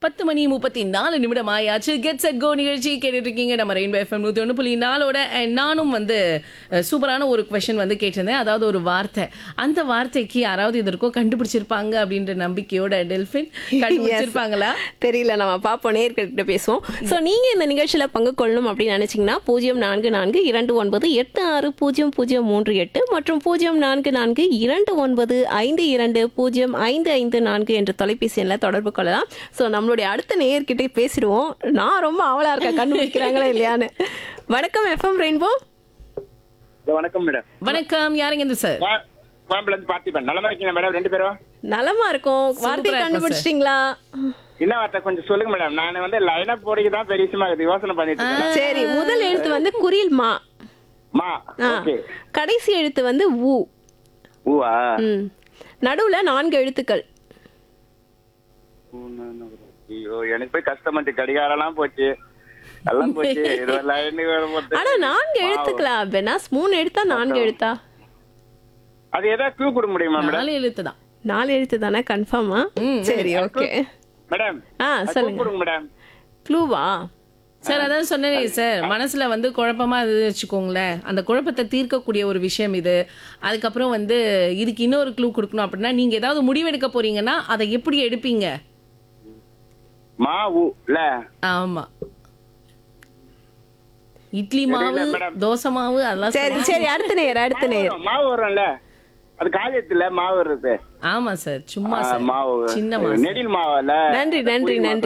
பத்து மணி முப்பத்தி நாலு நிமிடம் ஆயாச்சு கெட் செட் கோ நிகழ்ச்சி கேட்டுட்டு இருக்கீங்க நம்ம ரெயின்போ எஃப்எம் நூற்றி ஒன்று புள்ளி நாலோட and நானும் வந்து அஹ், சூப்பரான ஒரு கொஷின் வந்து கேட்டிருந்தேன் அதாவது ஒரு வார்த்தை அந்த வார்த்தைக்கு யாராவது இதற்கோ கண்டுபிடிச்சிருப்பாங்க அப்படின்ற நம்பிக்கையோட டெல்ஃபின் கண்டுபிடிச்சிருப்பாங்களா தெரியல நம்ம பாப்போம் நேர்கிட்ட பேசுவோம் ஸோ நீங்க இந்த நிகழ்ச்சியில பங்கு கொள்ளணும் அப்படின்னு நினைச்சீங்கன்னா பூஜ்ஜியம் நான்கு நான்கு இரண்டு ஒன்பது எட்டு ஆறு பூஜ்ஜியம் பூஜ்ஜியம் மூன்று எட்டு மற்றும் பூஜ்ஜியம் நான்கு நான்கு இரண்டு ஒன்பது ஐந்து இரண்டு பூஜ்ஜியம் ஐந்து ஐந்து நான்கு என்ற தொலைபேசி எண்ணில் தொடர்பு கொள்ளலாம் ஸோ நம்மளுடைய அடுத்த நேயர்கிட்ட பேசிடுவோம் நான் ரொம்ப ஆவலா இருக்கேன் கண்டுபிடிக்கிறாங்களா இல்லையான்னு வணக்கம் எஃப்எம் ரெயின்போ ஹலோ, வணக்கம் மேடம் வணக்கம் யாருங்க இந்த சார் கோ- கோயம்புல இருந்து பார்த்திபன் நலமா இருக்கீங்க மேடம் ரெண்டு பேரும் நலமா இருக்கும் வார்த்தை சூப்பரா இருக்கும் கண்டுபிடிச்சிட்டீங்களா என்ன வார்த்தை கொஞ்சம் சொல்லுங்க மேடம் நான் வந்து லைனா போடிக்கு தான் பெரிய விஷயமா இருக்குது யோசனை பண்ணிட்டு இருக்கேன் சரி முதல் எழுத்து வந்து குரில் மா மா ஆ. ஓகே கடைசி எழுத்து வந்து ஊ ஊவா ம் நடுவுல நான்கு எழுத்துக்கள் ஐயோ எனக்கு போய் கஷ்டமாச்சு கடிகாரம்லாம் போச்சு எல்லாம் போச்சு இது லைனுக்கு வர போட்டு ஆனா நான்கு எழுத்துக்களா பெனாஸ் மூணு எழுத்தா நான்கு எழுத்தா அது ஏதாவது க்ளூ கொடுக்க முடியுமா மேடம் நாலு எழுத்து தான் நாலு எழுத்து தானே கன்ஃபார்மா சரி ஓகே மேடம் ஆ அது clue சொல்லுங்க கொடுங்க மேடம் க்ளூவா சார் அதான் சொன்னேனே சார் மனசுல வந்து குழப்பமா இது வச்சுக்கோங்களேன் அந்த குழப்பத்தை தீர்க்கக்கூடிய ஒரு விஷயம் இது அதுக்கப்புறம் வந்து இதுக்கு இன்னொரு க்ளூ கொடுக்கணும் அப்படின்னா நீங்க ஏதாவது முடிவெடுக்க போறீங்கன்னா அதை எப்படி எடுப்பீங்க மா ஊ இல்ல ஆமா இட்லி தெரியல, மாவு madam. தோசை மாவு அதெல்லாம் சரி சொல்லலாம். சரி அடுத்த நேர் அடுத்த நேர் வரும், மாவு வரும்ல அது காலியத்துல மாவு வருது ஆமா சார் சும்மா ஆ, சார் மாவு சின்ன மாவு நெடில் மாவுல நன்றி நன்றி நன்றி